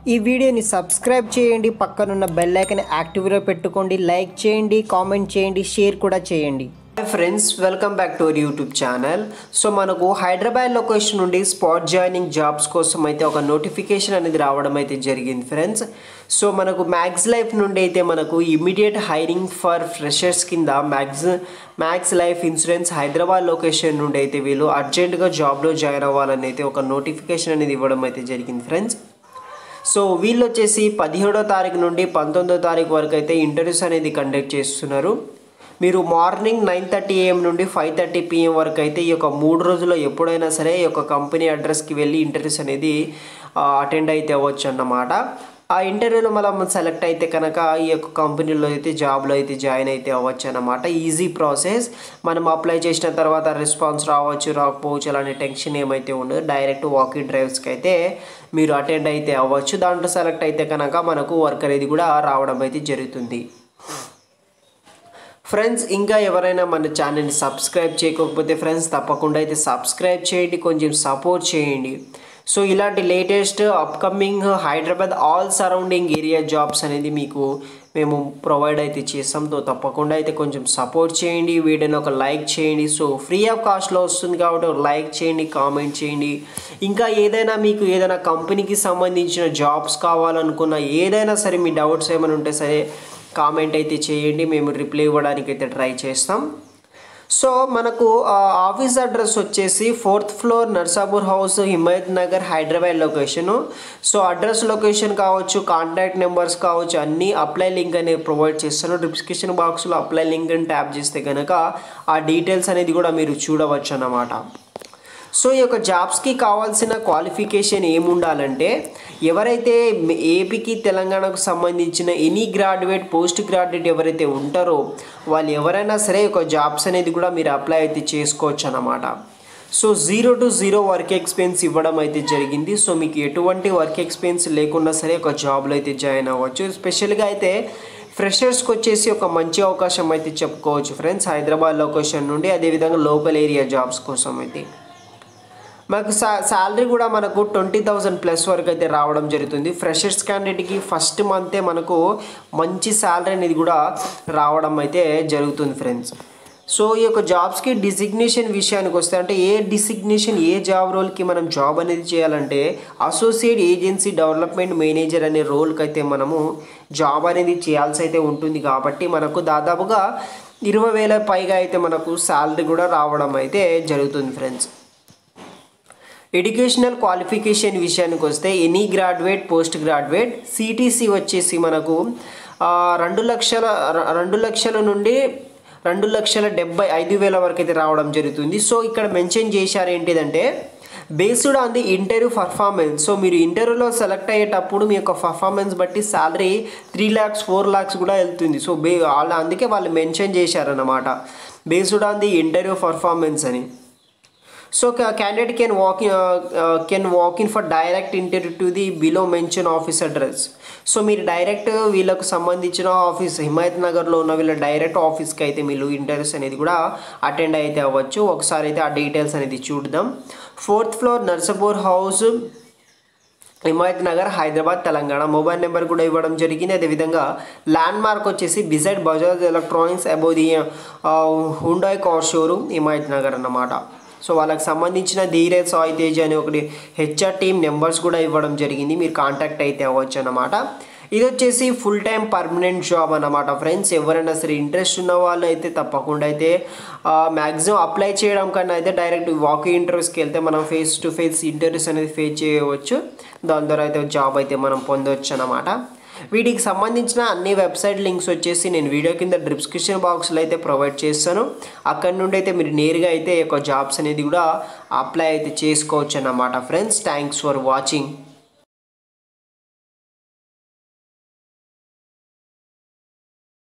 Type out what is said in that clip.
ఈ వీడియోని సబ్స్క్రైబ్ చేయండి పక్కనున్న బెల్ ఐకన్ యాక్టివ్లో పెట్టుకోండి లైక్ చేయండి కామెంట్ చేయండి షేర్ కూడా చేయండి hi friends welcome back to our YouTube channel so మనకు హైదరాబాద్ లొకేషన్ నుండి స్పాట్ జాయినింగ్ జాబ్స్ కోసం అయితే ఒక నోటిఫికేషన్ అనేది రావడం అయితే జరిగింది ఫ్రెండ్స్ సో మనకు మ్యాక్స్ లైఫ్ నుండి అయితే మనకు ఇమీడియట్ హైరింగ్ ఫర్ ఫ్రెషర్స్ కింద Max Max Life Insurance Hyderabad location నుండి అయితే వీళ్ళు అర్జెంటుగా జాబ్లో జాయిన్ అవ్వాలని అయితే ఒక నోటిఫికేషన్ అనేది ఇవ్వడం అయితే జరిగింది ఫ్రెండ్స్ సో వీళ్ళు వచ్చేసి పదిహేడో తారీఖు నుండి పంతొమ్మిదో తారీఖు వరకు అయితే ఇంటర్వ్యూస్ అనేది కండక్ట్ చేస్తున్నారు మీరు మార్నింగ్ నైన్ థర్టీ ఏఎం నుండి ఫైవ్ థర్టీ పిఎం వరకు అయితే ఈ యొక్క మూడు రోజుల్లో ఎప్పుడైనా సరే ఈ యొక్క కంపెనీ అడ్రస్కి వెళ్ళి ఇంటర్వ్యూస్ అనేది అటెండ్ అయితే అవ్వచ్చు అన్నమాట ఆ ఇంటర్వ్యూలో మనం సెలెక్ట్ అయితే కనుక ఈ యొక్క కంపెనీలో అయితే జాబ్లో అయితే జాయిన్ అయితే అవ్వచ్చు అనమాట ఈజీ ప్రాసెస్ మనం అప్లై చేసిన తర్వాత రెస్పాన్స్ రావచ్చు రాకపోవచ్చు అలాంటి టెన్షన్ ఏమైతే ఉండదు డైరెక్ట్ వాకింగ్ డ్రైవ్స్కి అయితే మీరు అటెండ్ అయితే అవ్వచ్చు దాంట్లో సెలెక్ట్ అయితే కనుక మనకు వర్క్ అనేది కూడా రావడం అయితే జరుగుతుంది ఫ్రెండ్స్ ఇంకా ఎవరైనా మన ఛానల్ని సబ్స్క్రైబ్ చేయకపోతే ఫ్రెండ్స్ తప్పకుండా అయితే సబ్స్క్రైబ్ చేయండి కొంచెం సపోర్ట్ చేయండి సో ఇలాంటి latest upcoming Hyderabad all surrounding area jobs అనేది మీకు మేము ప్రొవైడ్ అయితే చేస్తాం తో తప్పకుండా అయితే కొంచెం సపోర్ట్ చేయండి వీడియోని ఒక లైక్ చేయండి సో ఫ్రీ ఆఫ్ కాస్ట్లో వస్తుంది కాబట్టి ఒక లైక్ చేయండి కామెంట్ చేయండి ఇంకా ఏదైనా మీకు ఏదైనా కంపెనీకి సంబంధించిన జాబ్స్ కావాలనుకున్న ఏదైనా సరే మీ డౌట్స్ ఏమైనా ఉంటే సరే కామెంట్ అయితే చేయండి మేము రిప్లై ఇవ్వడానికి అయితే ట్రై చేస్తాం సో మనకు ఆఫీస్ అడ్రస్ వచ్చేసి fourth floor Narsapur house Himayat Nagar Hyderabad location so address location కావచ్చు కాంటాక్ట్ నెంబర్స్ కావచ్చు అన్నీ అప్లై లింక్ అనేది ప్రొవైడ్ చేస్తాను డిస్క్రిప్షన్ బాక్స్లో అప్లై లింక్ అని ట్యాప్ చేస్తే కనుక ఆ డీటెయిల్స్ అనేది కూడా మీరు చూడవచ్చు అన్నమాట సో ఈ యొక్క జాబ్స్కి కావాల్సిన క్వాలిఫికేషన్ ఏముండాలంటే ఎవరైతే ఏపీకి తెలంగాణకు సంబంధించిన ఎనీ గ్రాడ్యుయేట్ పోస్ట్ గ్రాడ్యుయేట్ ఎవరైతే ఉంటారో వాళ్ళు ఎవరైనా సరే ఒక జాబ్స్ అనేది కూడా మీరు అప్లై అయితే చేసుకోవచ్చు అన్నమాట so zero to zero work experience ఇవ్వడం అయితే జరిగింది సో మీకు ఎటువంటి వర్క్ ఎక్స్పీరియన్స్ లేకుండా సరే ఒక జాబ్లో అయితే జాయిన్ అవ్వచ్చు స్పెషల్గా అయితే ఫ్రెషర్స్కి వచ్చేసి ఒక మంచి అవకాశం అయితే చెప్పుకోవచ్చు ఫ్రెండ్స్ హైదరాబాద్ లొకేషన్ నుండి అదేవిధంగా లోకల్ ఏరియా జాబ్స్ కోసం అయితే మాకు సా శాలరీ కూడా మనకు ట్వంటీ థౌజండ్ ప్లస్ వరకు అయితే రావడం జరుగుతుంది ఫ్రెషర్స్ క్యాండిడేట్కి ఫస్ట్ మంతే మనకు మంచి శాలరీ అనేది కూడా రావడం అయితే జరుగుతుంది ఫ్రెండ్స్ సో ఈ యొక్క జాబ్స్కి డిసిగ్నేషన్ విషయానికి వస్తే అంటే ఏ డిసిగ్నేషన్ ఏ జాబ్ రోల్కి మనం జాబ్ అనేది చేయాలంటే అసోసియేట్ ఏజెన్సీ డెవలప్మెంట్ మేనేజర్ అనే రోల్కి అయితే మనము జాబ్ అనేది చేయాల్సి అయితే ఉంటుంది కాబట్టి మనకు దాదాపుగా ఇరవై వేల పైగా అయితే మనకు శాలరీ కూడా రావడం అయితే జరుగుతుంది ఫ్రెండ్స్ ఎడ్యుకేషనల్ క్వాలిఫికేషన్ విషయానికి వస్తే any graduate post graduate CTC వచ్చేసి మనకు రెండు లక్షల రెండు లక్షల నుండి రెండు లక్షల డెబ్బై ఐదు వేల వరకు అయితే రావడం జరుగుతుంది సో ఇక్కడ మెన్షన్ చేశారు ఏంటిదంటే based on the interview performance so మీరు ఇంటర్వ్యూలో సెలెక్ట్ అయ్యేటప్పుడు మీ యొక్క పర్ఫార్మెన్స్ బట్టి salary three lakhs four lakhs కూడా వెళ్తుంది సో బే వాళ్ళ అందుకే వాళ్ళు మెన్షన్ చేశారన్నమాట based on the interview performance అని so candidate can walk can walk in for direct interview to the below mention office address so మీరు డైరెక్ట్ వీళ్ళకు సంబంధించిన ఆఫీస్ హిమాయత్ నగర్లో ఉన్న వీళ్ళ డైరెక్ట్ ఆఫీస్కి అయితే మీరు ఇంటర్వ్యూస్ అనేది కూడా అటెండ్ అయితే అవ్వచ్చు ఒకసారి అయితే ఆ డీటెయిల్స్ అనేది చూద్దాం fourth floor Narsapur house Himayat Nagar Hyderabad Telangana mobile number కూడా ఇవ్వడం జరిగింది అదేవిధంగా ల్యాండ్ మార్క్ వచ్చేసి beside Bajaj electronics above the Hyundai car showroom Himayat Nagar అన్నమాట సో వాళ్ళకి సంబంధించిన ధీరేజ్ సాయి తేజ్ అని ఒకటి హెచ్ఆర్ టీమ్ నెంబర్స్ కూడా ఇవ్వడం జరిగింది మీరు కాంటాక్ట్ అయితే అవ్వచ్చు అనమాట ఇది వచ్చేసి ఫుల్ టైం పర్మనెంట్ జాబ్ అనమాట ఫ్రెండ్స్ ఎవరైనా సరే ఇంట్రెస్ట్ ఉన్న వాళ్ళు అయితే తప్పకుండా అయితే మ్యాక్సిమం అప్లై చేయడం కన్నా అయితే డైరెక్ట్ వాకింగ్ ఇంటర్వ్యూస్కి వెళ్తే మనం ఫేస్ టు ఫేస్ ఇంటర్వ్యూస్ అనేది ఫేస్ చేయవచ్చు దాని ద్వారా అయితే జాబ్ అయితే మనం పొందవచ్చు అనమాట వీటికి సంబంధించిన అన్ని వెబ్సైట్ లింక్స్ వచ్చేసి నేను వీడియో కింద డిస్క్రిప్షన్ బాక్స్లో అయితే ప్రొవైడ్ చేస్తాను అక్కడ నుండి అయితే మీరు నేరుగా అయితే ఈ యొక్క జాబ్స్ అనేది కూడా అప్లై అయితే చేసుకోవచ్చు అన్నమాట ఫ్రెండ్స్ థ్యాంక్స్ ఫర్ వాచింగ్